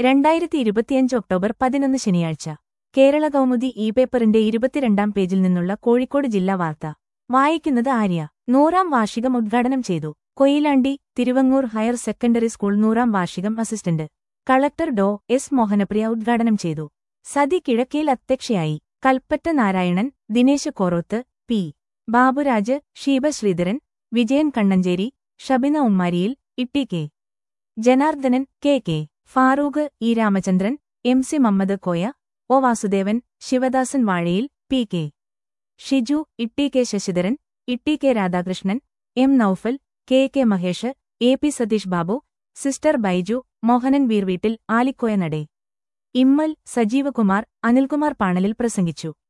രണ്ടായിരത്തി ഇരുപത്തിയഞ്ച് ഒക്ടോബർ പതിനൊന്ന് ശനിയാഴ്ച കേരള കൗമുദി ഇ പേപ്പറിന്റെ ഇരുപത്തിരണ്ടാം പേജിൽ നിന്നുള്ള കോഴിക്കോട് ജില്ലാ വാർത്ത വായിക്കുന്നത് ആര്യ നൂറാം വാർഷികം ഉദ്ഘാടനം ചെയ്തു Koyilandy Thiruvangoor higher secondary school നൂറാം വാർഷികം അസിസ്റ്റന്റ് കളക്ടർ ഡോ എസ് മോഹനപ്രിയ ഉദ്ഘാടനം ചെയ്തു സതി കിഴക്കേൽ അധ്യക്ഷയായി Kalpetta Narayanan Dinesh Koroth P Baburaj Sheeba Sreedharan Vijayan Kannancheri Shabina Ummariyil Itty K Janardhanan K K Farook E Ramachandran M C Mammad Koya O Vasudevan Sivadasan Vazhayil P K Shiju Itty K Sasidharan Itty K Radhakrishnan M Noufal K K Mahesh A P Satheesh Babu sister Baiju Mohanan വീർവീട്ടിൽ Alikoya നടേ ഇമ്മൽ സജീവകുമാർ അനിൽകുമാർ പാണലിൽ പ്രസംഗിച്ചു